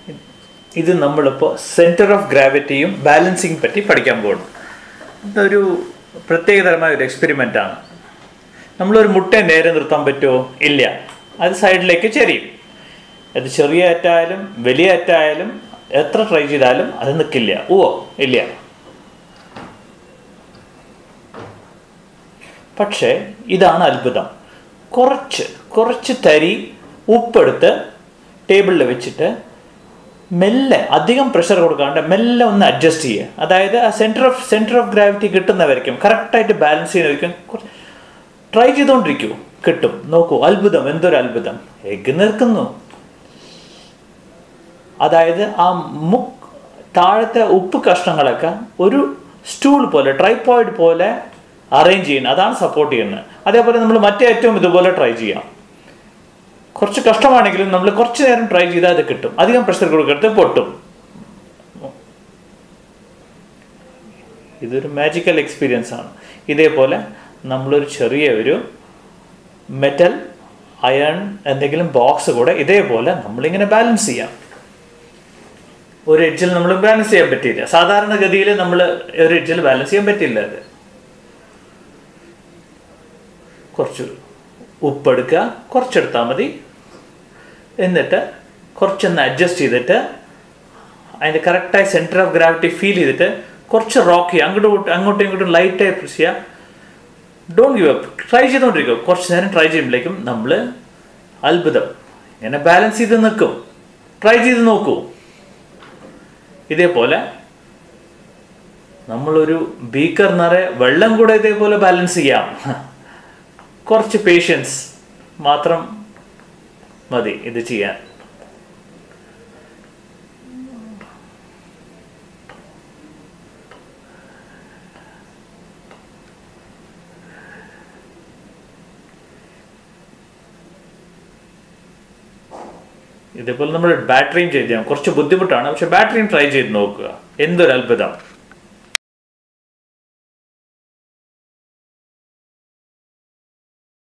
ഇത് നമ്മളിപ്പോൾ centre of ഗ്രാവിറ്റിയും balancing പറ്റി പഠിക്കാൻ പോകുന്നു ഇതൊരു പ്രത്യേകതരമായ ഒരു എക്സ്പെരിമെൻ്റ് ആണ് നമ്മളൊരു മുട്ടയെ നേരെ നിർത്താൻ പറ്റുമോ ഇല്ല അത് സൈഡിലേക്ക് ചെരിയും അത് ചെറിയ അറ്റായാലും വലിയ അറ്റായാലും എത്ര ട്രൈ ചെയ്താലും അത് നിൽക്കില്ല ഓ ഇല്ല പക്ഷേ ഇതാണ് അത്ഭുതം കുറച്ച് കുറച്ച് തരി ഉപ്പെടുത്ത് ടേബിളിൽ വെച്ചിട്ട് മെല്ലെ അധികം പ്രഷർ കൊടുക്കാണ്ട് മെല്ലെ ഒന്ന് അഡ്ജസ്റ്റ് ചെയ്യുക അതായത് ആ centre of centre of gravity കിട്ടുന്നവരിക്കും കറക്റ്റായിട്ട് ബാലൻസ് ചെയ്യുന്നവരിക്കും ട്രൈ ചെയ്തുകൊണ്ടിരിക്കൂ കിട്ടും നോക്കൂ അത്ഭുതം എന്തൊരു അത്ഭുതം എഗ് നിൽക്കുന്നു അതായത് ആ മുക്ക് താഴത്തെ ഉപ്പ് കഷ്ണങ്ങളൊക്കെ ഒരു സ്റ്റൂൾ പോലെ ട്രൈപ്പോയിഡ് പോലെ അറേഞ്ച് ചെയ്യുന്നത് അതാണ് സപ്പോർട്ട് ചെയ്യുന്നത് അതേപോലെ നമ്മൾ മറ്റേ ഏറ്റവും ഇതുപോലെ ട്രൈ ചെയ്യാം കുറച്ച് കഷ്ടമാണെങ്കിലും നമ്മൾ കുറച്ച് നേരം ട്രൈ ചെയ്താൽ അത് കിട്ടും അധികം പ്രഷർ കൊടുക്കരുത് പൊട്ടും ഇതൊരു മാജിക്കൽ എക്സ്പീരിയൻസ് ആണ് ഇതേപോലെ നമ്മളൊരു ചെറിയ ഒരു മെറ്റൽ അയൺ എന്തെങ്കിലും ബോക്സ് കൂടെ ഇതേപോലെ നമ്മളിങ്ങനെ ബാലൻസ് ചെയ്യാം ഒരു എഡ്ജിൽ നമ്മൾ ബാലൻസ് ചെയ്യാൻ പറ്റിയില്ല സാധാരണഗതിയിൽ നമ്മൾ ഒരു എഡ്ജിൽ ബാലൻസ് ചെയ്യാൻ പറ്റില്ല അത് കുറച്ച് ഉപ്പെടുക്കുക കുറച്ചെടുത്താൽ മതി എന്നിട്ട് കുറച്ചൊന്ന് അഡ്ജസ്റ്റ് ചെയ്തിട്ട് അതിൻ്റെ കറക്റ്റായി സെൻറ്റർ ഓഫ് ഗ്രാവിറ്റി ഫീൽ ചെയ്തിട്ട് കുറച്ച് റോക്ക് ചെയ്യുക അങ്ങോട്ടും അങ്ങോട്ടും ഇങ്ങോട്ടും ലൈറ്റായി പ്രസ് ചെയ്യുക ഡോണ്ട് ഗിവ് അപ്പ് ട്രൈ ചെയ്തുകൊണ്ടിരിക്കും കുറച്ച് നേരം ട്രൈ ചെയ്യുമ്പോഴേക്കും നമ്മൾ അത്ഭുതം ഇങ്ങനെ ബാലൻസ് ചെയ്ത് നിൽക്കും ട്രൈ ചെയ്ത് നോക്കൂ ഇതേപോലെ നമ്മളൊരു ബീക്കർ നിറയെ വെള്ളം കൂടെ ഇതേപോലെ ബാലൻസ് ചെയ്യാം കുറച്ച് പേഷ്യൻസ് മാത്രം മതി ഇത് ചെയ്യാൻ ഇതേപോലെ നമ്മൾ ബാറ്ററിയും ചെയ്ത് ചെയ്യാം കുറച്ച് ബുദ്ധിമുട്ടാണ് പക്ഷെ ബാറ്ററിയും ട്രൈ ചെയ്ത് നോക്കുക എന്തൊരു അത്ഭുതം